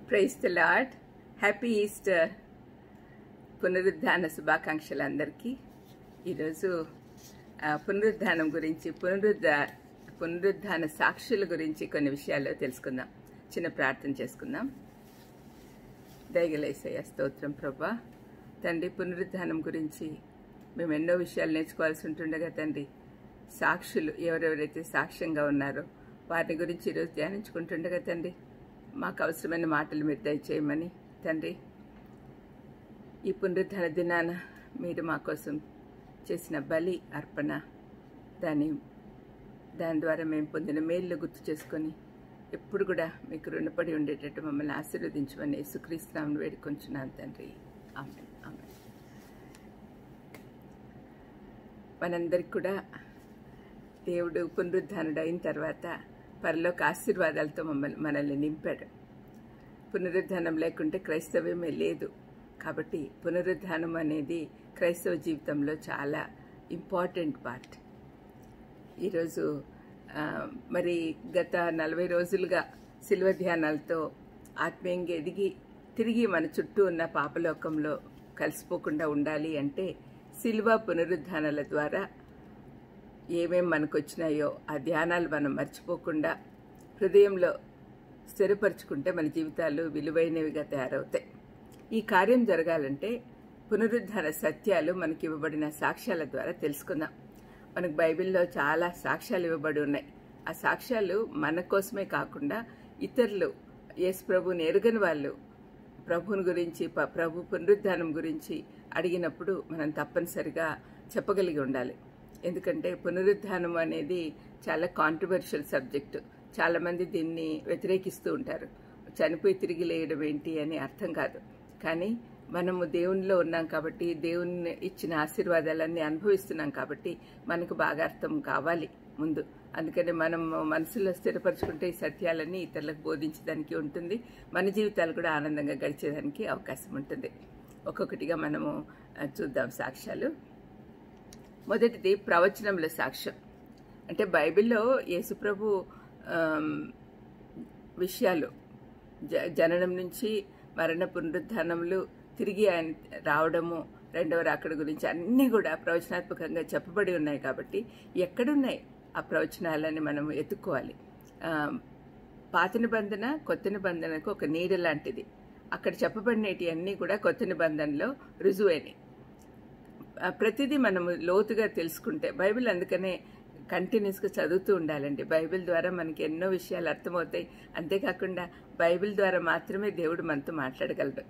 praise the lord happy Easter పునరుద్ధాన శుభాకాంక్షలు అందరికీ ఈరోజు ఆ, పునరుద్ధానం గురించి పునరుద్ధ పునరుద్ధాన సాక్షుల గురించి కొన్ని విషయాలు తెలుసుకుందాం చిన్న ప్రార్థన చేసుకుందాం దయగలేసయ్య స్తోత్రం ప్రభా తండ్రి పునరుద్ధానం గురించి మేము ఎన్నో విషయాలు నేర్చుకోవాల్సి ఉంటుండగా తండ్రి సాక్షులు ఎవరెవరైతే సాక్ష్యంగా ఉన్నారో వారి గురించి ఈరోజు ధ్యానించుకుంటుండగా తండ్రి మాకు అవసరమైన మాటలు మీరు దయచేయమని తండ్రి ఈ పునరుద్ధరణ దినాన మీరు మా కోసం చేసిన బలి అర్పణ దాని దాని ద్వారా మేము పొందిన మేళ్ళు గుర్తు చేసుకొని ఎప్పుడు కూడా మీకు రుణపడి ఉండేటట్టు మమ్మల్ని ఆశీర్వదించమని యేసుక్రీస్తునామను వేడుకొంచున్నాను తండ్రి ఆమె ఆమె మనందరికి కూడా దేవుడు పునరుద్ధానుడు అయిన తర్వాత పరలోక ఆశీర్వాదాలతో మమ్మల్ని మనల్ని నింపాడు పునరుద్ధానం లేకుంటే క్రైస్తవ్యమే లేదు కాబట్టి పునరుద్ధానం అనేది క్రైస్తవ జీవితంలో చాలా ఇంపార్టెంట్ పార్ట్ ఈరోజు ఆ, మరి గత నలభై రోజులుగా శిల్వ ధ్యానాలతో ఆత్మీయంగా ఎదిగి తిరిగి మన చుట్టూ ఉన్న పాపలోకంలో కలిసిపోకుండా ఉండాలి అంటే శిల్వ పునరుద్ధానాల ద్వారా ఏమేం మనకు వచ్చినాయో ఆ ధ్యానాలు మనం మర్చిపోకుండా హృదయంలో స్థిరపరచుకుంటే మన జీవితాలు విలువైనవిగా తయారవుతాయి ఈ కార్యం జరగాలంటే పునరుద్ధార సత్యాలు మనకి ఇవ్వబడిన సాక్ష్యాల ద్వారా తెలుసుకుందాం మనకు బైబిల్లో చాలా సాక్ష్యాలు ఇవ్వబడి ఉన్నాయి ఆ సాక్ష్యాలు మన కోసమే కాకుండా ఇతరులు యేసు ప్రభుని ఎరుగని వాళ్ళు ప్రభుని గురించి ప- ప్రభు పునరుద్ధానం గురించి అడిగినప్పుడు మనం తప్పనిసరిగా చెప్పగలిగి ఉండాలి ఎందుకంటే పునరుద్ధానం అనేది చాలా కాంట్రవర్షియల్ సబ్జెక్టు చాలామంది దీన్ని వ్యతిరేకిస్తూ ఉంటారు చనిపోయి తిరిగి లేయడం ఏంటి అని అర్థం కాదు కానీ మనము దేవునిలో ఉన్నాం కాబట్టి దేవుని ఇచ్చిన ఆశీర్వాదాలన్నీ అనుభవిస్తున్నాం కాబట్టి మనకు బాగా అర్థం కావాలి ముందు అందుకని మనం మనసులో స్థిరపరచుకుంటే ఈ సత్యాలన్నీ ఇతరులకు బోధించడానికి ఉంటుంది మన జీవితాలు కూడా ఆనందంగా గడిచేదానికి అవకాశం ఉంటుంది ఒక్కొక్కటిగా మనము ఆ, చూద్దాం సాక్ష్యాలు మొదటిది ప్రవచనంలో సాక్ష్యం అంటే బైబిల్లో యేసుప్రభు ఆమ్, విషయాలు జ జననం నుంచి మరణ పునరుద్ధానములు తిరిగి ఆయన రావడము రెండవ రాకడ గురించి అన్నీ కూడా ప్రవచనాత్మకంగా చెప్పబడి ఉన్నాయి కాబట్టి ఎక్కడున్నాయి ఆ ప్రవచనాలని మనం ఎత్తుక్కోవాలి ఆమ్, పాత నిబంధన కొత్త నిబంధనకు ఒక నీడ లాంటిది అక్కడ చెప్పబడినవి అన్నీ కూడా కొత్త నిబంధనలో రుజువైనవి ఆ, ప్రతిదీ మనము లోతుగా తెలుసుకుంటే బైబిల్ అందుకనే కంటిన్యూస్గా చదువుతూ ఉండాలండి బైబిల్ ద్వారా మనకి ఎన్నో విషయాలు అర్థమవుతాయి అంతేకాకుండా బైబిల్ ద్వారా మాత్రమే దేవుడు మనతో మాట్లాడగలడు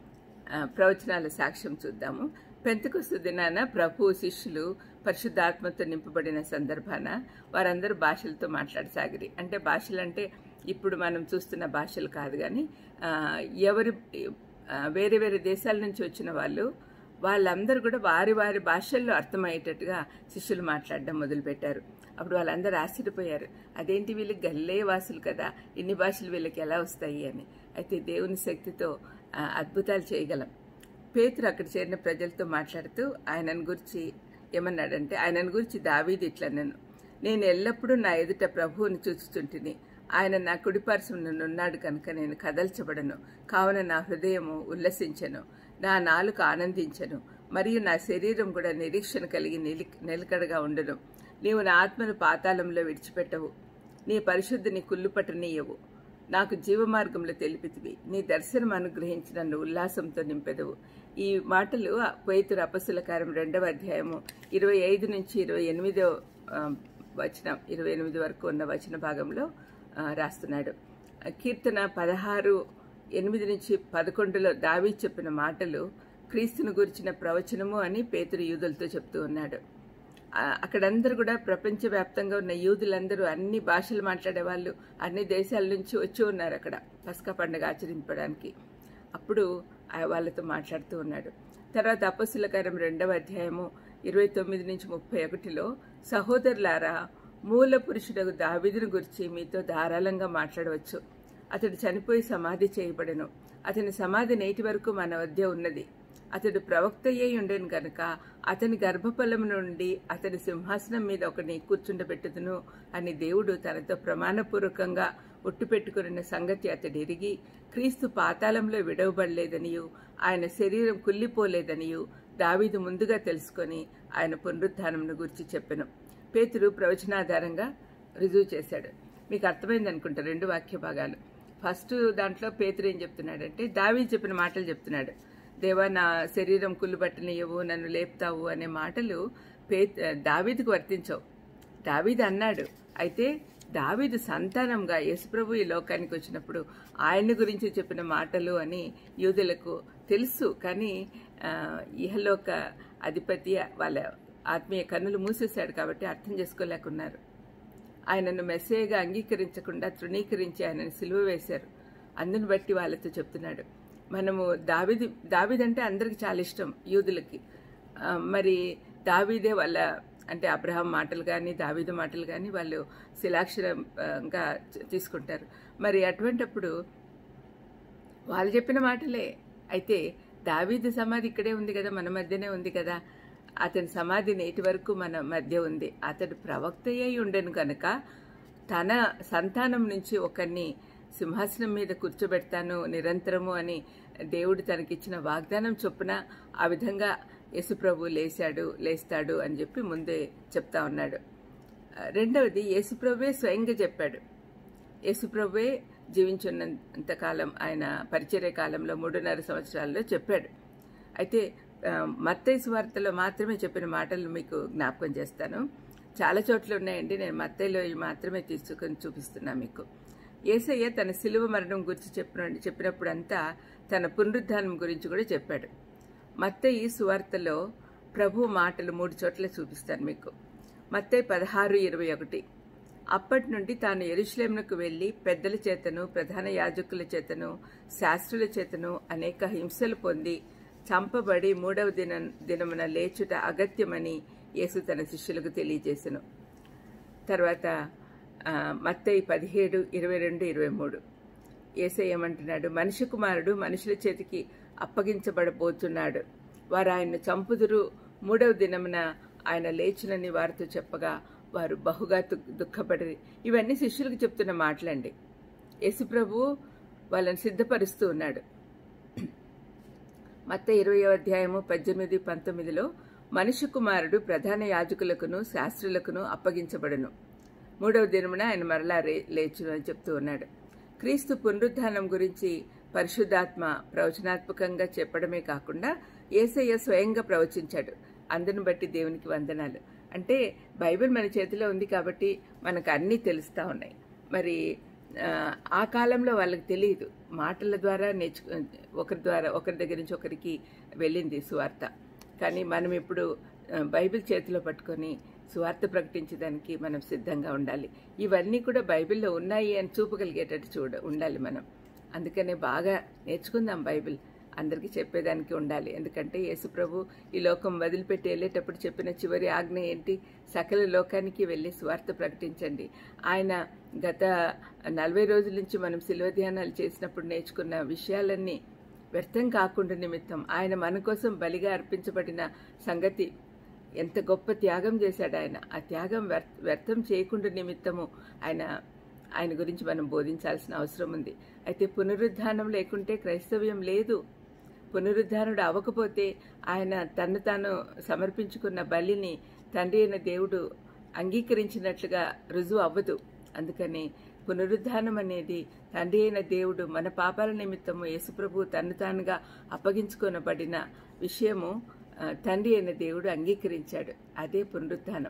ఆ, ప్రవచనాల సాక్ష్యం చూద్దాము పెంతకొస్తు దినాన ప్రభు శిష్యులు పరిశుద్ధాత్మతో నింపబడిన సందర్భాన వారందరూ భాషలతో మాట్లాడసాగిరి అంటే భాషలు అంటే ఇప్పుడు మనం చూస్తున్న భాషలు కాదు కానీ ఆ, ఎవరి ఆ, వేరే వేరే దేశాల నుంచి వచ్చిన వాళ్ళు వాళ్ళందరూ కూడా వారి వారి భాషల్లో అర్థమయ్యేటట్టుగా శిష్యులు మాట్లాడడం మొదలుపెట్టారు అప్పుడు వాళ్ళందరూ ఆశ్చర్యపోయారు అదేంటి వీళ్ళు గల్లే వాసులు కదా ఇన్ని భాషలు వీళ్ళకి ఎలా వస్తాయి అని అయితే దేవుని శక్తితో ఆ, అద్భుతాలు చేయగలం పేతురు అక్కడ చేరిన ప్రజలతో మాట్లాడుతూ ఆయనను గురించి ఏమన్నాడంటే ఆయనను గురించి దావీది ఇట్లా నన్ను నేను ఎల్లప్పుడూ నా ఎదుట ప్రభువుని చూచుచుంటిని ఆయన నా కుడిపార్శ్వనున్నాడు కనుక నేను కదల్చబడను కావున నా హృదయము ఉల్లసించను నా నాలుక ఆనందించను మరియు నా శరీరం కూడా నిరీక్షణ కలిగి నిలి నిలకడగా ఉండను నీవు నా ఆత్మను పాతాళంలో విడిచిపెట్టవు నీ పరిశుద్ధిని కుళ్ళుపట్టనీయవు నాకు జీవమార్గంలో తెలిపితివి నీ దర్శనం అనుగ్రహించి నన్ను ఉల్లాసంతో నింపెదవు ఈ మాటలు పేతురు అపసులకారం రెండవ అధ్యాయము ఇరవై ఐదు నుంచి ఇరవై ఎనిమిదో ఆ, వచనం ఇరవై ఎనిమిది వరకు ఉన్న వచన భాగంలో ఆ, రాస్తున్నాడు కీర్తన పదహారు ఎనిమిది నుంచి పదకొండులో దావి చెప్పిన మాటలు క్రీస్తును గురించిన ప్రవచనము అని పేతురు యూదులతో చెప్తూ ఉన్నాడు ఆ, అక్కడందరూ కూడా ప్రపంచవ్యాప్తంగా ఉన్న యూదులందరూ అన్ని భాషలు మాట్లాడే వాళ్ళు అన్ని దేశాల నుంచి వచ్చి ఉన్నారు అక్కడ పస్కా పండుగ ఆచరింపడానికి అప్పుడు ఆ వాళ్ళతో మాట్లాడుతూ ఉన్నాడు తర్వాత అపస్సులకారం రెండవ అధ్యాయము ఇరవై తొమ్మిది నుంచి ముప్పై ఒకటిలో సహోదరులారా మూల పురుషుడకు దావిదును గురించి మీతో ధారాళంగా మాట్లాడవచ్చు అతడు చనిపోయి సమాధి చేయబడెను అతని సమాధి నేటి వరకు మన వద్ద ఉన్నది అతడు ప్రవక్త అయి ఉండేను కనుక అతని గర్భఫలం నుండి అతని సింహాసనం మీద ఒకని కూర్చుండబెట్టుదును అని దేవుడు తనతో ప్రమాణపూర్వకంగా ఒట్టు పెట్టుకున్న సంగతి అతడు ఎరిగి క్రీస్తు పాతాళంలో విడవబడలేదనియు ఆయన శరీరం కుళ్ళిపోలేదనియు దావీదు ముందుగా తెలుసుకొని ఆయన పునరుత్థానంను గురించి చెప్పెను పేతురు ప్రవచనాధారంగా రుజువు చేశాడు మీకు అర్థమైంది అనుకుంటా రెండు వాక్య భాగాలు ఫస్ట్ దాంట్లో పేతురు ఏం చెప్తున్నాడంటే దావీ చెప్పిన మాటలు చెప్తున్నాడు దేవా నా శరీరం కుళ్ళు పట్టనియవు నన్ను లేపుతావు అనే మాటలు పే దావీదుకు వర్తించవు దావీదు అన్నాడు అయితే దావీదు సంతానంగా యేసుప్రభు ఈ లోకానికి వచ్చినప్పుడు ఆయన గురించి చెప్పిన మాటలు అని యూదులకు తెలుసు కానీ ఆ, ఇహలోక అధిపతి వాళ్ళ ఆత్మీయ కన్నులు మూసేశాడు కాబట్టి అర్థం చేసుకోలేకున్నారు ఆయనను మెస్సేగా అంగీకరించకుండా తృణీకరించి ఆయనను సిలువ వేశారు అందుని బట్టి వాళ్ళతో చెప్తున్నాడు మనము దావిది దావిదంటే అందరికి చాలా ఇష్టం యూదులకి ఆ, మరి దావీదే వాళ్ళ అంటే అబ్రహాం మాటలు కానీ దావీదు మాటలు కానీ వాళ్ళు శిలాక్షరంగా తీసుకుంటారు మరి అటువంటప్పుడు వాళ్ళు చెప్పిన మాటలే అయితే దావీదు సమాధి ఇక్కడే ఉంది కదా మన మధ్యనే ఉంది కదా అతని సమాధి నేటి వరకు మన మధ్య ఉంది అతడు ప్రవక్త అయి ఉండెను కనుక తన సంతానం నుంచి ఒకరిని సింహాసనం మీద కూర్చోబెడతాను నిరంతరము అని దేవుడు తనకిచ్చిన వాగ్దానం చొప్పున ఆ విధంగా యేసుప్రభు లేచాడు లేస్తాడు అని చెప్పి ముందే చెప్తా ఉన్నాడు రెండవది యేసుప్రభువే స్వయంగా చెప్పాడు యేసుప్రభువే జీవించున్నంతకాలం ఆయన పరిచర్య కాలంలో మూడున్నర సంవత్సరాల్లో చెప్పాడు అయితే ఆ, మత్తయి సువార్తలో మాత్రమే చెప్పిన మాటలు మీకు జ్ఞాపకం చేస్తాను చాలా చోట్ల ఉన్నాయండి నేను మత్తయిలో ఇవి మాత్రమే తీసుకొని చూపిస్తున్నా మీకు ఏసయ్య తన సిలువ మరణం గురించి చెప్పిన చెప్పినప్పుడంతా తన పునరుద్ధానం గురించి కూడా చెప్పాడు మత్తయి సువార్తలో ప్రభు మాటలు మూడు చోట్ల చూపిస్తాను మీకు మత్తయి పదహారు ఇరవై ఒకటి అప్పటి నుండి తాను ఎరుషలేమునకు వెళ్లి పెద్దల చేతను ప్రధాన యాజకుల చేతను శాస్త్రుల చేతను అనేక హింసలు పొంది చంపబడి మూడవ దిన దినమున లేచుట అగత్యమని యేసు తన శిష్యులకు తెలియజేసెను తర్వాత ఆ, మత్తయి పదిహేడు ఇరవై రెండు ఇరవై మూడు ఏసై ఏమంటున్నాడు మనిషి కుమారుడు మనుషుల చేతికి అప్పగించబడబోతున్నాడు వారు ఆయన్ను చంపుదురు మూడవ దినమున ఆయన లేచునని వారితో చెప్పగా వారు బహుగా దు- దుఃఖపడి ఇవన్నీ శిష్యులకు చెప్తున్న మాటలండి యేసుప్రభు వాళ్ళని సిద్ధపరుస్తూ ఉన్నాడు మత్త ఇరవై అధ్యాయము పద్దెనిమిది పంతొమ్మిదిలో మనిషి కుమారుడు ప్రధాన యాజకులకును శాస్త్రులకును అప్పగించబడును మూడవ దినమున ఆయన మరలా రే లేచును అని చెప్తూ ఉన్నాడు క్రీస్తు పునరుద్ధానం గురించి పరిశుద్ధాత్మ ప్రవచనాత్మకంగా చెప్పడమే కాకుండా ఏసయ్య స్వయంగా ప్రవచించాడు అందును బట్టి దేవునికి వందనాలు అంటే బైబిల్ మన చేతిలో ఉంది కాబట్టి మనకు అన్నీ తెలుస్తూ ఉన్నాయి మరి ఆ, ఆ కాలంలో వాళ్ళకి తెలియదు మాటల ద్వారా నేర్చు ఒకరి ద్వారా ఒకరి దగ్గర నుంచి ఒకరికి వెళ్ళింది సువార్త కానీ మనం ఇప్పుడు ఆ, బైబిల్ చేతిలో పట్టుకొని సువార్త ప్రకటించడానికి మనం సిద్ధంగా ఉండాలి ఇవన్నీ కూడా బైబిల్లో ఉన్నాయి అని చూపగలిగేటట్టు చూడ ఉండాలి మనం అందుకనే బాగా నేర్చుకుందాం బైబిల్ అందరికీ చెప్పేదానికి ఉండాలి ఎందుకంటే యేసుప్రభు ఈ లోకం వదిలిపెట్టి వెళ్ళేటప్పుడు చెప్పిన చివరి ఆజ్ఞ ఏంటి సకల లోకానికి వెళ్ళి స్వార్థ ప్రకటించండి ఆయన గత నలభై రోజుల నుంచి మనం శిల్వ ధ్యానాలు చేసినప్పుడు నేర్చుకున్న విషయాలన్నీ వ్యర్థం కాకుండా నిమిత్తం ఆయన మన కోసం బలిగా అర్పించబడిన సంగతి ఎంత గొప్ప త్యాగం చేశాడు ఆయన ఆ త్యాగం వ్యర్థ- వ్యర్థం చేయకుండా నిమిత్తము ఆయన ఆయన గురించి మనం బోధించాల్సిన అవసరం ఉంది అయితే పునరుద్ధానం లేకుంటే క్రైస్తవ్యం లేదు పునరుద్ధానుడు అవ్వకపోతే ఆయన తను తాను సమర్పించుకున్న బలిని తండ్రి అయిన దేవుడు అంగీకరించినట్లుగా రుజువు అవ్వదు అందుకని పునరుద్ధానం అనేది తండ్రి అయిన దేవుడు మన పాపాల నిమిత్తము యేసుప్రభు తను తానుగా అప్పగించుకొనబడిన విషయము ఆ, తండ్రి అయిన దేవుడు అంగీకరించాడు అదే పునరుద్ధానం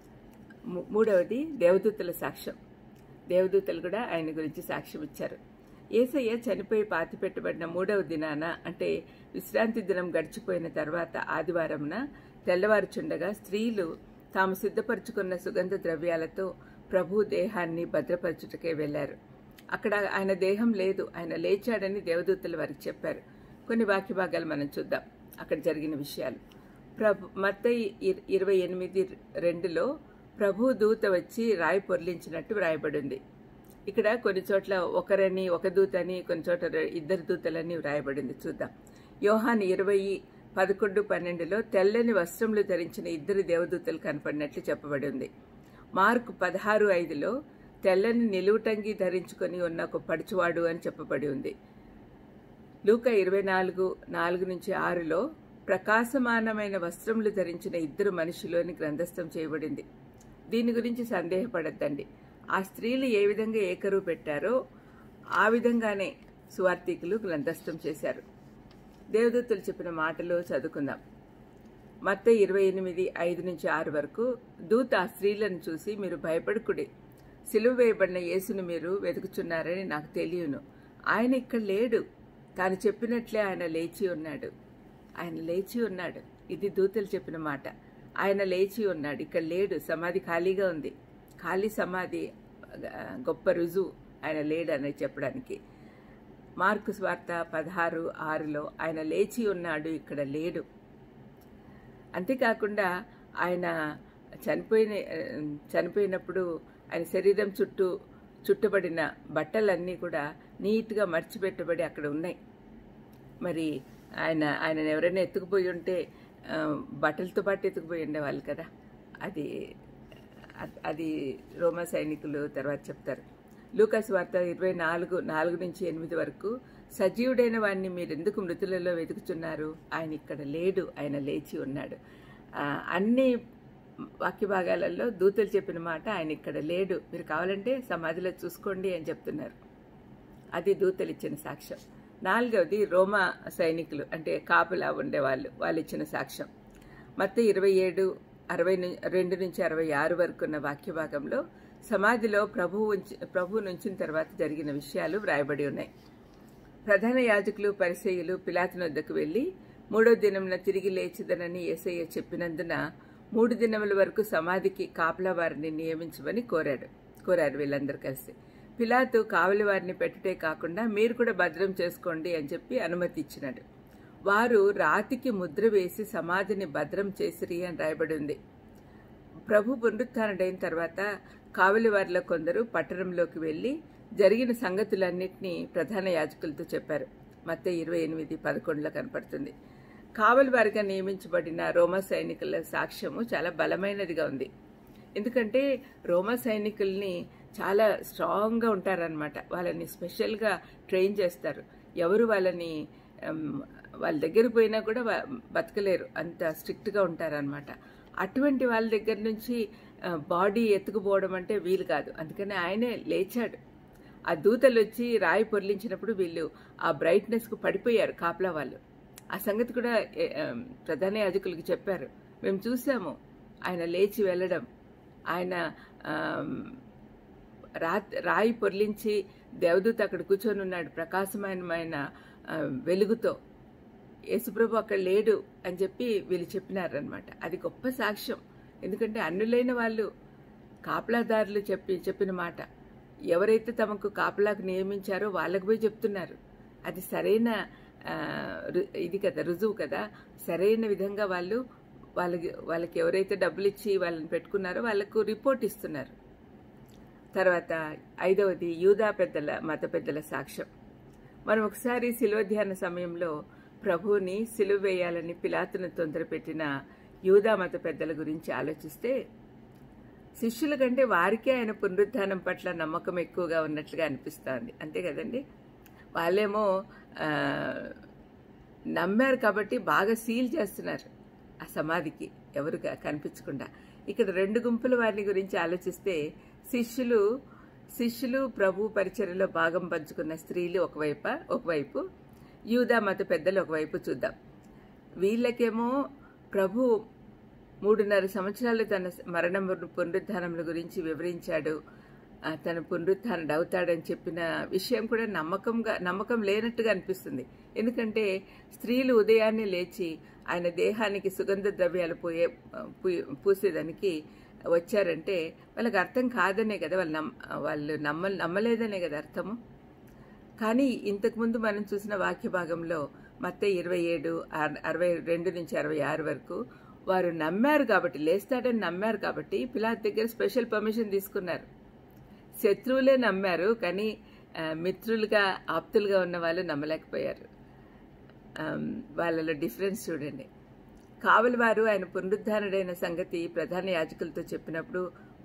మూ- మూడవది దేవదూతల సాక్ష్యం దేవదూతలు కూడా ఆయన గురించి సాక్ష్యం ఇచ్చారు ఏసయ్య చనిపోయి పాతిపెట్టబడిన మూడవ దినాన అంటే విశ్రాంతి దినం గడిచిపోయిన తర్వాత ఆదివారంన తెల్లవారుచుండగా స్త్రీలు తాము సిద్ధపరచుకున్న సుగంధ ద్రవ్యాలతో ప్రభు దేహాన్ని భద్రపరచుటకే వెళ్లారు అక్కడ ఆయన దేహం లేదు ఆయన లేచాడని దేవదూతలు వారికి చెప్పారు కొన్ని వాక్య భాగాలు మనం చూద్దాం అక్కడ జరిగిన విషయాలు ప్రభు మత్తయి ఇర్- ఇరవై ఎనిమిది రెండులో ప్రభు దూత వచ్చి రాయి పొర్లించినట్టు వ్రాయబడింది ఇక్కడ కొన్ని చోట్ల ఒకరని ఒక దూతని కొన్ని చోట్ల రె- ఇద్దరు దూతలని వ్రాయబడింది చూద్దాం యోహాన్ ఇరవై పదకొండు పన్నెండులో తెల్లని వస్త్రములు ధరించిన ఇద్దరు దేవదూతలు కనపడినట్లు చెప్పబడింది మార్కు పదహారు ఐదులో తెల్లని నిలువుటంగి ధరించుకొని ఉన్న ఒక పడుచువాడు అని చెప్పబడి ఉంది లూక ఇరవై నాలుగు నాలుగు నుంచి ఆరులో ప్రకాశమానమైన వస్త్రములు ధరించిన ఇద్దరు మనుషులు అని గ్రంథస్థం చేయబడింది దీని గురించి సందేహపడద్దండి ఆ స్త్రీలు ఏ విధంగా ఏకరువు పెట్టారో ఆ విధంగానే సువార్థికులు గ్రంథస్థం చేశారు దేవదూతలు చెప్పిన మాటలు చదువుకుందాం మత్త ఇరవై ఎనిమిది ఐదు నుంచి ఆరు వరకు దూత ఆ స్త్రీలను చూసి మీరు భయపడకుడి సిలువ వేయబడిన యేసును మీరు వెతుకుచున్నారని నాకు తెలియను ఆయన ఇక్కడ లేడు తాను చెప్పినట్లే ఆయన లేచి ఉన్నాడు ఆయన లేచి ఉన్నాడు ఇది దూతలు చెప్పిన మాట ఆయన లేచి ఉన్నాడు ఇక్కడ లేడు సమాధి ఖాళీగా ఉంది ఖాళీ సమాధి ఆ, గొప్ప రుజువు ఆయన లేడు అని చెప్పడానికి మార్కు స్వార్త పదహారు ఆరులో ఆయన లేచి ఉన్నాడు ఇక్కడ లేడు అంతేకాకుండా ఆయన చనిపోయిన చనిపోయినప్పుడు ఆయన శరీరం చుట్టూ చుట్టబడిన బట్టలన్నీ కూడా నీట్గా మర్చిపెట్టబడి అక్కడ ఉన్నాయి మరి ఆయన ఆయన ఎవరైనా ఎత్తుకుపోయి ఉంటే ఆ, బట్టలతో పాటు ఎత్తుకుపోయి ఉండేవాళ్ళు కదా అది అ- అది రోమా సైనికులు తర్వాత చెప్తారు లూకాస్ వార్త ఇరవై నాలుగు నాలుగు నుంచి ఎనిమిది వరకు సజీవుడైన వాడిని మీరు ఎందుకు మృతులలో వెతుకుతున్నారు ఆయన ఇక్కడ లేడు ఆయన లేచి ఉన్నాడు ఆ, అన్ని వాక్య భాగాలలో దూతలు చెప్పిన మాట ఆయన ఇక్కడ లేడు మీరు కావాలంటే సమాధిలో చూసుకోండి అని చెప్తున్నారు అది దూతలు ఇచ్చిన సాక్ష్యం నాలుగవది రోమా సైనికులు అంటే కాపులా ఉండేవాళ్ళు వాళ్ళు ఇచ్చిన సాక్ష్యం మొత్తం ఇరవై ఏడు అరవై ను- రెండు నుంచి అరవై ఆరు వరకు ఉన్న వాక్య భాగంలో సమాధిలో ప్రభువు ఉంచి ప్రభువు నుంచిన తర్వాత జరిగిన విషయాలు వ్రాయబడి ఉన్నాయి ప్రధాన యాజకులు పరిసయ్యులు పిలాతుని వద్దకు వెళ్లి మూడో దినమున తిరిగి లేచిదనని ఏసయ్య చెప్పినందున మూడు దినముల వరకు సమాధికి కాపలా వారిని నియమించమని కోరాడు కోరారు వీళ్ళందరూ కలిసి పిలాతు కావలి వారిని పెట్టుటే కాకుండా మీరు కూడా భద్రం చేసుకోండి అని చెప్పి అనుమతి ఇచ్చినాడు వారు రాతికి ముద్ర వేసి సమాధిని భద్రం చేసిరి అని రాయబడి ఉంది ప్రభు పునరుత్డైన తర్వాత కావలి వారిలో కొందరు పట్టణంలోకి వెళ్లి జరిగిన సంగతులన్నింటినీ ప్రధాన యాజకులతో చెప్పారు మత్త ఇరవై ఎనిమిది పదకొండులో కనపడుతుంది కావలి వారిగా నియమించబడిన రోమా సైనికుల సాక్ష్యము చాలా బలమైనదిగా ఉంది ఎందుకంటే రోమా సైనికుల్ని చాలా స్ట్రాంగ్గా ఉంటారనమాట వాళ్ళని స్పెషల్గా ట్రైన్ చేస్తారు ఎవరు వాళ్ళని ఉమ్, వాళ్ళ దగ్గర పోయినా కూడా వా- బతకలేరు అంత స్ట్రిక్ట్గా ఉంటారనమాట అటువంటి వాళ్ళ దగ్గర నుంచి బాడీ ఎత్తుకుపోవడం అంటే వీలు కాదు అందుకని ఆయనే లేచాడు ఆ దూతలు వచ్చి రాయి పొర్లించినప్పుడు వీళ్ళు ఆ బ్రైట్నెస్కు పడిపోయారు కాపలా వాళ్ళు ఆ సంగతి కూడా ఏ, ఆమ్, ప్రధాన యాజకులకు చెప్పారు మేము చూసాము ఆయన లేచి వెళ్ళడం ఆయన ఆమ్, రా రాయి పొర్లించి దేవదూత అక్కడ కూర్చొని ఉన్నాడు ప్రకాశమైన ఆ, వెలుగుతో యేసుప్రభు అక్కడ లేడు అని చెప్పి వీళ్ళు చెప్పినారనమాట అది గొప్ప సాక్ష్యం ఎందుకంటే అన్నులైన వాళ్ళు కాపలాదారులు చెప్పి చెప్పిన మాట ఎవరైతే తమకు కాపలాకు నియమించారో వాళ్ళకు పోయి చెప్తున్నారు అది సరైన ఆ, రు- ఇది కదా రుజువు కదా సరైన విధంగా వాళ్ళు వాళ్ళకి వాళ్ళకి ఎవరైతే డబ్బులు ఇచ్చి వాళ్ళని పెట్టుకున్నారో వాళ్ళకు రిపోర్ట్ ఇస్తున్నారు తర్వాత ఐదవది యూదా పెద్దల మత పెద్దల సాక్ష్యం మనం ఒకసారి శిలువ ధ్యాన సమయంలో ప్రభువుని సిలువ వేయాలని పిలాతును తొందరపెట్టిన యూదా మత పెద్దల గురించి ఆలోచిస్తే శిష్యుల కంటే వారికే ఆయన పునరుద్ధానం పట్ల నమ్మకం ఎక్కువగా ఉన్నట్లుగా అనిపిస్తోంది అంతే కదండి వాళ్ళేమో ఆ, నమ్మారు కాబట్టి బాగా సీల్ చేస్తున్నారు ఆ సమాధికి ఎవరు క- కనిపించకుండా ఇక్కడ రెండు గుంపుల వారిని గురించి ఆలోచిస్తే శిష్యులు శిష్యులు ప్రభు పరిచర్యలో భాగం పంచుకున్న స్త్రీలు ఒకవైపు ఒకవైపు యూదా మత పెద్దలు ఒకవైపు చూద్దాం వీళ్ళకేమో ప్రభు మూడున్నర సంవత్సరాలు తన మరణం పునరుద్ధానముల గురించి వివరించాడు ఆ, తన పునరుద్ధానుడు అవుతాడని చెప్పిన విషయం కూడా నమ్మకంగా నమ్మకం లేనట్టుగా అనిపిస్తుంది ఎందుకంటే స్త్రీలు ఉదయాన్నే లేచి ఆయన దేహానికి సుగంధ ద్రవ్యాలు పోయే పూ- పూసేదానికి వచ్చారంటే వాళ్ళకి అర్థం కాదనే కదా వాళ్ళు నమ్ వాళ్ళు నమ్మ నమ్మలేదనే కదా అర్థము కానీ ఇంతకుముందు మనం చూసిన వాక్య భాగంలో మత్త ఇరవై ఏడు అరవై రెండు నుంచి అరవై ఆరు వరకు వారు నమ్మారు కాబట్టి లేస్తాడని నమ్మారు కాబట్టి పిలాత్ దగ్గర స్పెషల్ పర్మిషన్ తీసుకున్నారు శత్రువులే నమ్మారు కానీ ఆ, మిత్రులుగా ఆప్తులుగా ఉన్న వాళ్ళు నమ్మలేకపోయారు ఆమ్, వాళ్ళలో డిఫరెన్స్ చూడండి కావలి వారు ఆయన పునరుద్ధానుడైన సంగతి ప్రధాన యాజకులతో చెప్పినప్పుడు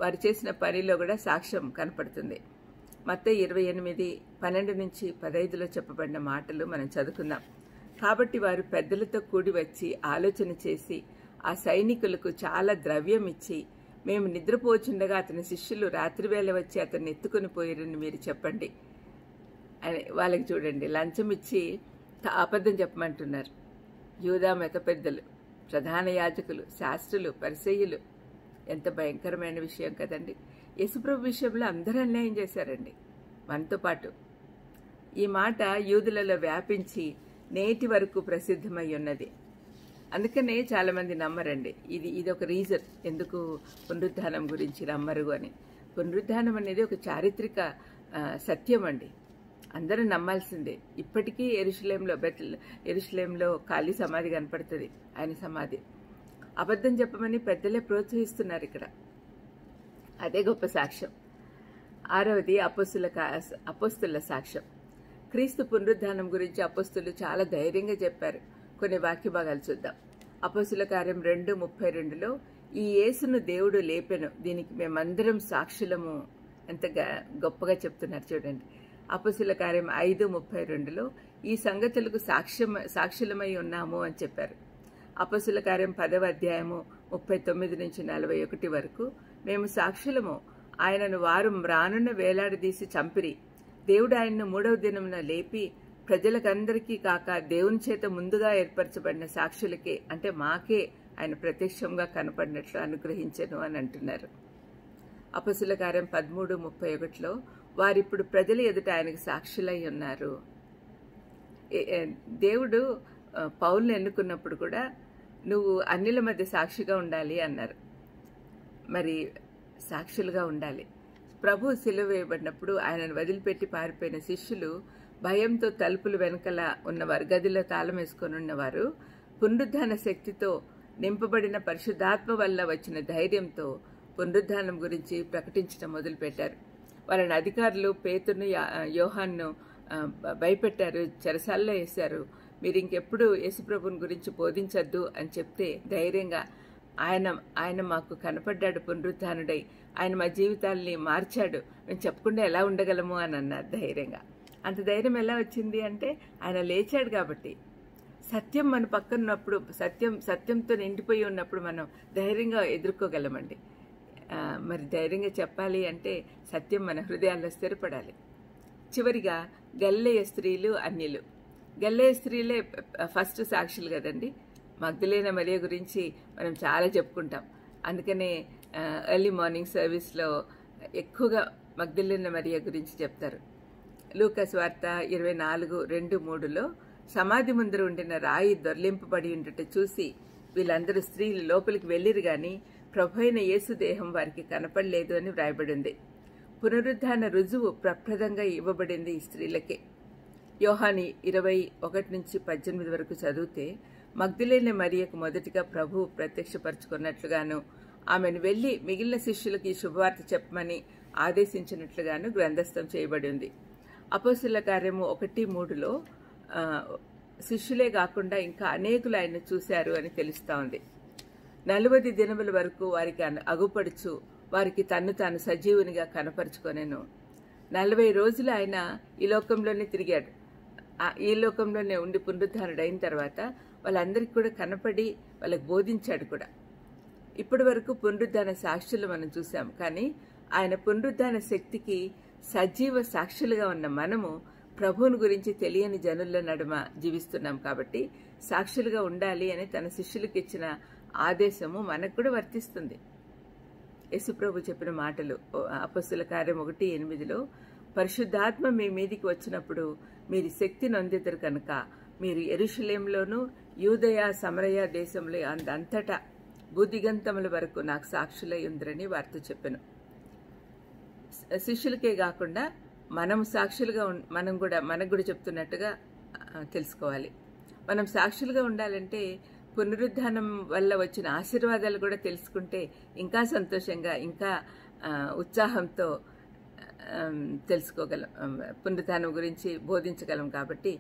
వారు చేసిన పనిలో కూడా సాక్ష్యం కనపడుతుంది మత్త ఇరవై ఎనిమిది పన్నెండు నుంచి పదైదులో చెప్పబడిన మాటలు మనం చదువుకుందాం కాబట్టి వారు పెద్దలతో కూడి వచ్చి ఆలోచన చేసి ఆ సైనికులకు చాలా ద్రవ్యం ఇచ్చి మేము నిద్రపోచుండగా అతని శిష్యులు రాత్రివేళ వచ్చి అతన్ని ఎత్తుకుని పోయారని మీరు చెప్పండి అని వాళ్ళకి చూడండి లంచం ఇచ్చి త- అబద్ధం చెప్పమంటున్నారు యూదా మెత పెద్దలు ప్రధాన యాజకులు శాస్త్రులు పరిసయ్యులు ఎంత భయంకరమైన విషయం కదండి యశుప్రభు విషయంలో అందరూ అన్యాయం చేశారండి మనతో పాటు ఈ మాట యూదులలో వ్యాపించి నేటి వరకు ప్రసిద్ధమై ఉన్నది అందుకనే చాలామంది నమ్మరండి ఇది ఇది ఒక రీజన్ ఎందుకు పునరుద్ధానం గురించి నమ్మరు అని పునరుద్ధానం అనేది ఒక చారిత్రక ఆ, సత్యం అండి అందరూ నమ్మాల్సిందే ఇప్పటికీ ఎరుషులేంలో బెతల్ ఎరుషులేంలో ఖాళీ సమాధి కనపడుతుంది ఆయన సమాధి అబద్ధం చెప్పమని పెద్దలే ప్రోత్సహిస్తున్నారు ఇక్కడ అదే గొప్ప సాక్ష్యం ఆరవది అపస్తుల అపస్తుల సాక్ష్యం క్రీస్తు పునరుద్ధానం గురించి అపస్తులు చాలా ధైర్యంగా చెప్పారు కొన్ని వాక్య భాగాలు చూద్దాం అపస్తుల కార్యం రెండు ముప్పై రెండులో ఈ యేసును దేవుడు లేపెను దీనికి మేమందరం సాక్షులము ఎంత గ- గొప్పగా చెప్తున్నారు చూడండి అపస్తుల కార్యం ఐదు ముప్పై రెండులో ఈ సంగతులకు సాక్ష్యం సాక్షులమై ఉన్నాము అని చెప్పారు అపసుల కార్యం పదవ అధ్యాయము ముప్పై తొమ్మిది నుంచి నలభై ఒకటి వరకు మేము సాక్షులము ఆయనను వారు రానున్న వేలాడదీసి చంపిరి దేవుడు ఆయన్ను మూడవ దినమున లేపి ప్రజలకందరికీ కాక దేవుని చేత ముందుగా ఏర్పరచబడిన సాక్షులకే అంటే మాకే ఆయన ప్రత్యక్షంగా కనపడినట్లు అనుగ్రహించను అని అంటున్నారు అపసుల కార్యం పదమూడు ముప్పై ఒకటిలో వారిప్పుడు ప్రజల ఎదుట ఆయనకు సాక్షులై ఉన్నారు ఏ- ఏ- దేవుడు ఆ, పౌల్ని ఎన్నుకున్నప్పుడు కూడా నువ్వు అన్నిల మధ్య సాక్షిగా ఉండాలి అన్నారు మరి సాక్షులుగా ఉండాలి ప్రభు సిలువ వేయబడినప్పుడు ఆయనను వదిలిపెట్టి పారిపోయిన శిష్యులు భయంతో తలుపులు వెనకల ఉన్నవారు గదిలో తాళం వేసుకొని ఉన్నవారు పునరుద్ధాన శక్తితో నింపబడిన పరిశుద్ధాత్మ వల్ల వచ్చిన ధైర్యంతో పునరుద్ధానం గురించి ప్రకటించడం మొదలుపెట్టారు వాళ్ళని అధికారులు పేతును యా- యోహాన్ను ఆ, భ- భయపెట్టారు చెరసాల్లో వేశారు మీరు ఇంకెప్పుడు యేసుప్రభుని గురించి బోధించొద్దు అని చెప్తే ధైర్యంగా ఆయన ఆయన మాకు కనపడ్డాడు పునరుద్ధానుడై ఆయన మా జీవితాల్ని మార్చాడు మేము చెప్పకుండా ఎలా ఉండగలము అని అన్నారు ధైర్యంగా అంత ధైర్యం ఎలా వచ్చింది అంటే ఆయన లేచాడు కాబట్టి సత్యం మన పక్కన ఉన్నప్పుడు సత్యం సత్యంతో నిండిపోయి ఉన్నప్పుడు మనం ధైర్యంగా ఎదుర్కోగలమండి ఆ, మరి ధైర్యంగా చెప్పాలి అంటే సత్యం మన హృదయాల్లో స్థిరపడాలి చివరిగా గల్లేయ స్త్రీలు అన్యులు గల్లేయ స్త్రీలే ఫస్ట్ సాక్షులు కదండి మగ్ధులైన మరియ గురించి మనం చాలా చెప్పుకుంటాం అందుకనే ఎర్లీ మార్నింగ్ సర్వీస్లో ఎక్కువగా మగ్ధులైన మరియ గురించి చెప్తారు లూకస్ వార్త ఇరవై నాలుగు రెండు మూడులో సమాధి ముందర ఉండిన రాయి దొర్లింపబడి ఉండుట చూసి వీళ్ళందరూ స్త్రీలు లోపలికి వెళ్ళిరు గాని ప్రభు అయిన యేసు దేహం వారికి కనపడలేదు అని వ్రాయబడింది పునరుద్ధాన రుజువు ప్రప్రదంగా ఇవ్వబడింది ఈ స్త్రీలకే యోహాని ఇరవై ఒకటి నుంచి పద్దెనిమిది వరకు చదివితే మగ్ధులైన మరియకు మొదటిగా ప్రభువు ప్రత్యక్షపరుచుకున్నట్లుగాను ఆమెను వెళ్లి మిగిలిన శిష్యులకు ఈ శుభవార్త చెప్పమని ఆదేశించినట్లుగాను గ్రంథస్థం చేయబడి ఉంది అపోస్తుల కార్యము ఒకటి మూడులో ఆ, శిష్యులే కాకుండా ఇంకా అనేకులు ఆయన చూశారు అని తెలుస్తా ఉంది నలువది దినముల వరకు వారికి అన- అగుపడుచు వారికి తన్ను తాను సజీవునిగా కనపరుచుకొనెను నలభై రోజులు ఆయన ఈ లోకంలోనే తిరిగాడు ఆ- ఈ లోకంలోనే ఉండి పునరుద్ధారుడు అయిన తర్వాత వాళ్ళందరికీ కూడా కనపడి వాళ్ళకి బోధించాడు కూడా ఇప్పటి వరకు పునరుద్ధాన సాక్షులు మనం చూసాం కానీ ఆయన పునరుద్ధాన శక్తికి సజీవ సాక్షులుగా ఉన్న మనము ప్రభువుని గురించి తెలియని జనుల నడుమ జీవిస్తున్నాం కాబట్టి సాక్షులుగా ఉండాలి అని తన శిష్యులకు ఇచ్చిన ఆదేశము మనకు కూడా వర్తిస్తుంది యేసుప్రభు చెప్పిన మాటలు అపస్సుల కార్యం ఒకటి ఎనిమిదిలో పరిశుద్ధాత్మ మీ మీదికి వచ్చినప్పుడు మీరు శక్తి నొందెదరు కనుక మీరు ఎరుషులేంలోను యూదయ సమరయ దేశంలో అంద- అంతటా భూదిగంతముల వరకు నాకు సాక్షులై ఉందరని వారితో చెప్పాను శిష్యులకే కాకుండా మనం సాక్షులుగా ఉన్- మనం కూడా మనకు కూడా చెప్తున్నట్టుగా ఆ, తెలుసుకోవాలి మనం సాక్షులుగా ఉండాలంటే పునరుద్ధానం వల్ల వచ్చిన ఆశీర్వాదాలు కూడా తెలుసుకుంటే ఇంకా సంతోషంగా ఇంకా ఆ, ఉత్సాహంతో ఆ, తెలుసుకోగలం ఆ, పునరుద్ధానం గురించి బోధించగలం కాబట్టి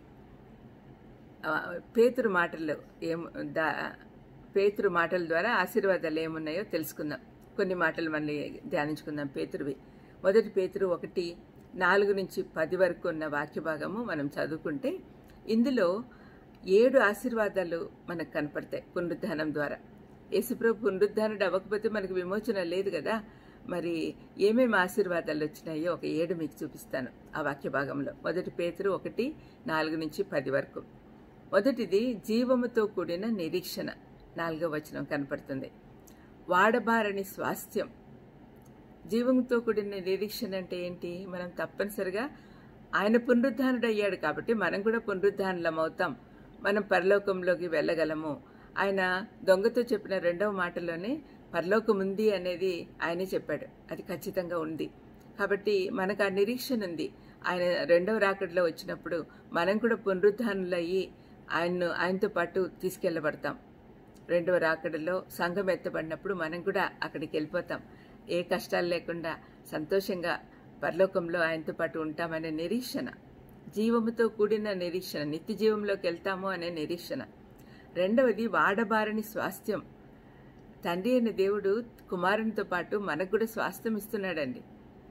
ఆ, పేతురు మాటలు ఏం దా పేతురు మాటల ద్వారా ఆశీర్వాదాలు ఏమున్నాయో తెలుసుకుందాం కొన్ని మాటలు మళ్ళీ ధ్యానించుకుందాం పేతురువి మొదటి పేతురు ఒకటి నాలుగు నుంచి పది వరకు ఉన్న వాక్య భాగము మనం చదువుకుంటే ఇందులో ఏడు ఆశీర్వాదాలు మనకు కనపడతాయి పునరుద్ధానం ద్వారా యేసుప్రభు పునరుద్ధానుడు అవ్వకపోతే మనకు విమోచన లేదు కదా మరి ఏమేమి ఆశీర్వాదాలు వచ్చినాయో ఒక ఏడు మీకు చూపిస్తాను ఆ వాక్య భాగంలో మొదటి పేతురు ఒకటి నాలుగు నుంచి పది వరకు మొదటిది జీవముతో కూడిన నిరీక్షణ నాలుగో వచనం కనపడుతుంది వాడబారని స్వాస్థ్యం జీవంతో కూడిన నిరీక్షణ అంటే ఏంటి మనం తప్పనిసరిగా ఆయన పునరుద్ధానుడు అయ్యాడు కాబట్టి మనం కూడా పునరుద్ధానులం అవుతాం మనం పరలోకంలోకి వెళ్ళగలము ఆయన దొంగతో చెప్పిన రెండవ మాటలోనే పరలోకం ఉంది అనేది ఆయనే చెప్పాడు అది ఖచ్చితంగా ఉంది కాబట్టి మనకు ఆ నిరీక్షణ ఉంది ఆయన రెండవ రాకడలో వచ్చినప్పుడు మనం కూడా పునరుద్ధానులయ్యి ఆయన్ను ఆయనతో పాటు తీసుకెళ్లబడతాం రెండవ రాకడలో సంఘం ఎత్తబడినప్పుడు మనం కూడా అక్కడికి వెళ్ళిపోతాం ఏ కష్టాలు లేకుండా సంతోషంగా పరలోకంలో ఆయనతో పాటు ఉంటామనే నిరీక్షణ జీవముతో కూడిన నిరీక్షణ నిత్య జీవంలోకి వెళ్తాము అనే నిరీక్షణ రెండవది వాడబారని స్వాస్థ్యం తండ్రి అయిన దేవుడు కుమారునితో పాటు మనకు కూడా స్వాస్థ్యం ఇస్తున్నాడండి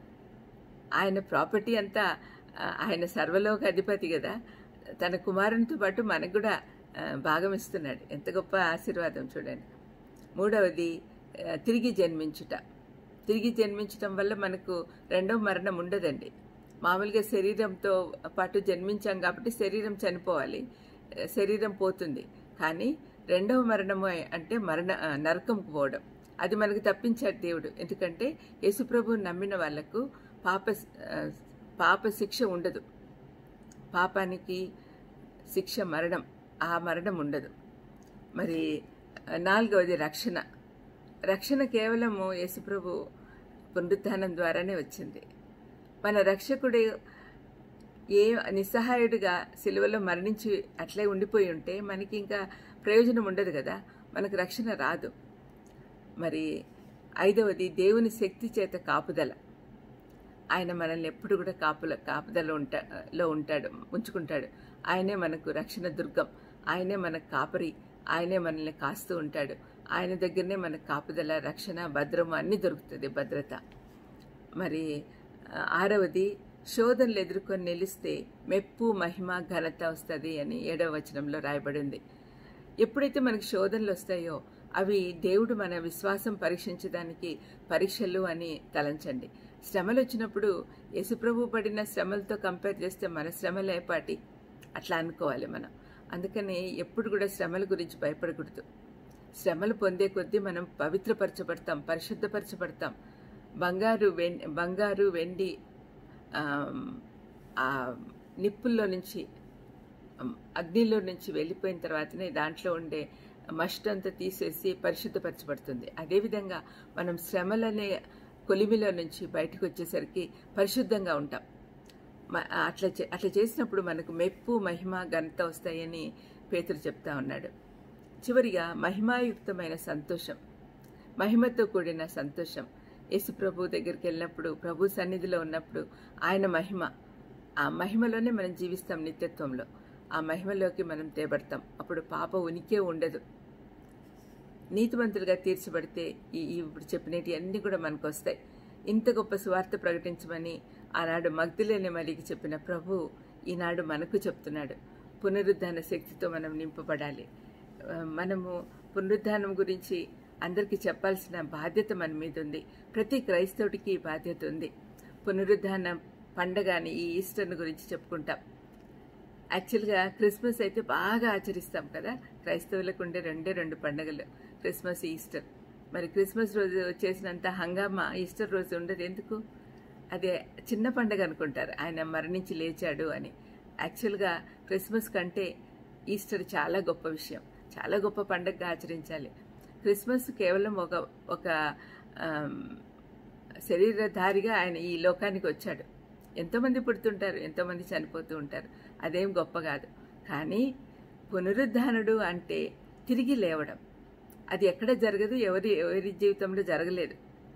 ఆయన ప్రాపర్టీ అంతా ఆ, ఆయన సర్వలోక అధిపతి కదా తన కుమారునితో పాటు మనకు కూడా ఆ, భాగం ఇస్తున్నాడు ఎంత గొప్ప ఆశీర్వాదం చూడండి మూడవది ఆ, తిరిగి జన్మించుట తిరిగి జన్మించటం వల్ల మనకు రెండవ మరణం ఉండదండి మామూలుగా శరీరంతో పాటు జన్మించాం కాబట్టి శరీరం చనిపోవాలి ఆ, శరీరం పోతుంది కానీ రెండవ మరణము అంటే మరణ ఆ, నరకంకు పోవడం అది మనకు తప్పించాడు దేవుడు ఎందుకంటే యేసుప్రభువుని నమ్మిన వాళ్లకు పాప ఆ, పాప శిక్ష ఉండదు పాపానికి శిక్ష మరణం ఆ మరణం ఉండదు మరి ఆ, నాలుగవది రక్షణ రక్షణ కేవలము యేసుప్రభు పునరుత్థానం ద్వారానే వచ్చింది మన రక్షకుడు ఏ నిస్సహాయుడిగా సిలువలో మరణించి అట్లే ఉండిపోయి ఉంటే మనకి ఇంకా ప్రయోజనం ఉండదు కదా మనకు రక్షణ రాదు మరి ఐదవది దేవుని శక్తి చేత కాపుదల ఆయన మనల్ని ఎప్పుడు కూడా కాపుల కాపుదల ఉంటా లో ఉంటాడు ఉంచుకుంటాడు ఆయనే మనకు రక్షణ దుర్గం ఆయనే మనకు కాపరి ఆయనే మనల్ని కాస్తూ ఉంటాడు ఆయన దగ్గరనే మనకు కాపుదల రక్షణ భద్రము అన్నీ దొరుకుతుంది భద్రత మరి ఆ, ఆరవది శోధనలు ఎదుర్కొని నిలిస్తే మెప్పు మహిమ ఘనత వస్తుంది అని ఏడవ వచనంలో రాయబడింది ఎప్పుడైతే మనకి శోధనలు వస్తాయో అవి దేవుడు మన విశ్వాసం పరీక్షించడానికి పరీక్షలు అని తలంచండి శ్రమలు వచ్చినప్పుడు యేసుప్రభు పడిన శ్రమలతో కంపేర్ చేస్తే మన శ్రమలు ఏపాటి అట్లా అనుకోవాలి మనం అందుకని ఎప్పుడు కూడా శ్రమల గురించి భయపడకూడదు శ్రమలు పొందే కొద్దీ మనం పవిత్రపరచబడతాం పరిశుద్ధపరచబడతాం బంగారు వెం బంగారు వెండి ఆమ్, ఆ నిప్పుల్లో నుంచి అమ్, అగ్నిలో నుంచి వెళ్ళిపోయిన తర్వాతనే దాంట్లో ఉండే మస్ట్ అంతా తీసేసి పరిశుద్ధపరచబడుతుంది అదేవిధంగా మనం శ్రమలనే కొలిమిలో నుంచి బయటకు వచ్చేసరికి పరిశుద్ధంగా ఉంటాం మ- అట్లా చే- అట్లా చేసినప్పుడు మనకు మెప్పు మహిమ ఘనత వస్తాయని పేతురు చెప్తా ఉన్నాడు చివరిగా మహిమాయుక్తమైన సంతోషం మహిమతో కూడిన సంతోషం యేసు ప్రభు దగ్గరికి వెళ్ళినప్పుడు ప్రభు సన్నిధిలో ఉన్నప్పుడు ఆయన మహిమ ఆ మహిమలోనే మనం జీవిస్తాం నిత్యత్వంలో ఆ మహిమలోకి మనం తేబడతాం అప్పుడు పాప ఉనికే ఉండదు నీతిమంతులుగా తీర్చబడితే ఈ ఈ ఇప్పుడు చెప్పినవి అన్నీ కూడా మనకు వస్తాయి ఇంత గొప్ప సువార్త ప్రకటించమని ఆనాడు మగ్ధులేని మరికి చెప్పిన ప్రభు ఈనాడు మనకు చెప్తున్నాడు పునరుద్ధాన శక్తితో మనం నింపబడాలి ఆ, మనము పునరుద్ధానం గురించి అందరికీ చెప్పాల్సిన బాధ్యత మన మీద ఉంది ప్రతి క్రైస్తవుడికి ఈ బాధ్యత ఉంది పునరుద్ధాన పండగని ఈ ఈస్టర్ను గురించి చెప్పుకుంటాం యాక్చువల్గా క్రిస్మస్ అయితే బాగా ఆచరిస్తాం కదా క్రైస్తవులకు ఉండే రెండే రెండు పండుగలు క్రిస్మస్ ఈస్టర్ మరి క్రిస్మస్ రోజు చేసినంత హంగామా ఈస్టర్ రోజు ఉండదు ఎందుకు అదే చిన్న పండగ అనుకుంటారు ఆయన మరణించి లేచాడు అని యాక్చువల్గా క్రిస్మస్ కంటే ఈస్టర్ చాలా గొప్ప విషయం చాలా గొప్ప పండగగా ఆచరించాలి క్రిస్మస్ కేవలం ఒక ఒక ఆమ్, శరీరధారిగా ఆయన ఈ లోకానికి వచ్చాడు ఎంతోమంది పుడుతుంటారు ఎంతోమంది చనిపోతూ ఉంటారు అదేం గొప్ప కాదు కానీ పునరుద్ధానుడు అంటే తిరిగి లేవడం అది ఎక్కడ జరగదు ఎవరి ఎవరి జీవితంలో జరగలేదు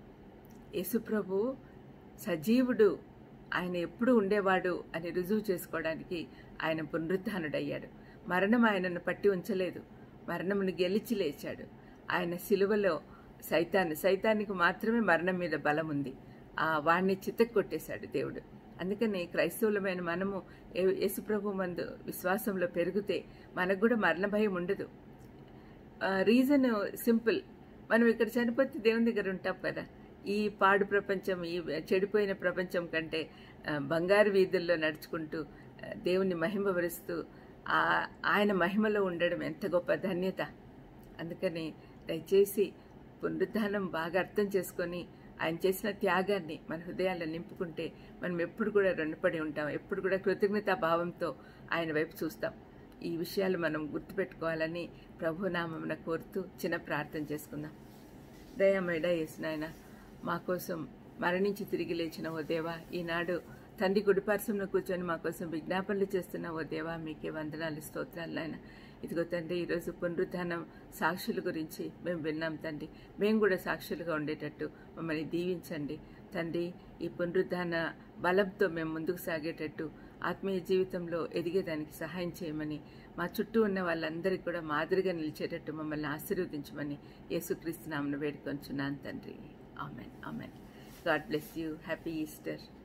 యేసుప్రభు సజీవుడు ఆయన ఎప్పుడు ఉండేవాడు అని రుజువు చేసుకోవడానికి ఆయన పునరుద్ధానుడయ్యాడు మరణం ఆయనను పట్టి ఉంచలేదు మరణమును గెలిచి లేచాడు ఆయన సిలువలో సైతాన్ సైతానికి మాత్రమే మరణం మీద బలం ఉంది ఆ వాడిని చిత్తకు కొట్టేశాడు దేవుడు అందుకని క్రైస్తవులమైన మనము ఏ- యేసుప్రభు మందు విశ్వాసంలో పెరిగితే మనకు కూడా మరణ భయం ఉండదు రీజన్ సింపుల్ మనం ఇక్కడ చనిపోతే దేవుని దగ్గర ఉంటాం కదా ఈ పాడు ప్రపంచం ఈ చెడిపోయిన ప్రపంచం కంటే ఆ, బంగారు వీధుల్లో నడుచుకుంటూ ఆ, దేవుని మహిమపరుస్తూ ఆ ఆయన మహిమలో ఉండడం ఎంత గొప్ప ధన్యత అందుకని దయచేసి పునరుద్ధానం బాగా అర్థం చేసుకొని ఆయన చేసిన త్యాగాన్ని మన హృదయాల్లో నింపుకుంటే మనం ఎప్పుడు కూడా రుణపడి ఉంటాం ఎప్పుడు కూడా కృతజ్ఞతా భావంతో ఆయన వైపు చూస్తాం ఈ విషయాలు మనం గుర్తుపెట్టుకోవాలని ప్రభునామమున కోరుతూ చిన్న ప్రార్థన చేసుకుందాం దయమేడ యేసునాయన మా కోసం మరణించి తిరిగి లేచిన ఓ దేవా ఈనాడు తండ్రి గుడిపార్శ్వంలో కూర్చొని మా కోసం విజ్ఞాపనలు చేస్తున్న ఓ దేవా మీకే వందనాలు స్తోత్రాలు నాయన ఇదిగో తండ్రి ఈరోజు పునరుద్ధానం సాక్షుల గురించి మేము విన్నాం తండ్రి మేము కూడా సాక్షులుగా ఉండేటట్టు మమ్మల్ని దీవించండి తండ్రి ఈ పునరుద్ధాన బలంతో మేము ముందుకు సాగేటట్టు ఆత్మీయ జీవితంలో ఎదిగేదానికి సహాయం చేయమని మా చుట్టూ ఉన్న వాళ్ళందరికీ కూడా మాదిరిగా నిలిచేటట్టు మమ్మల్ని ఆశీర్వదించమని యేసుక్రీస్తు నామను వేడుకొంచున్నాను తండ్రి amen amen God bless you happy Easter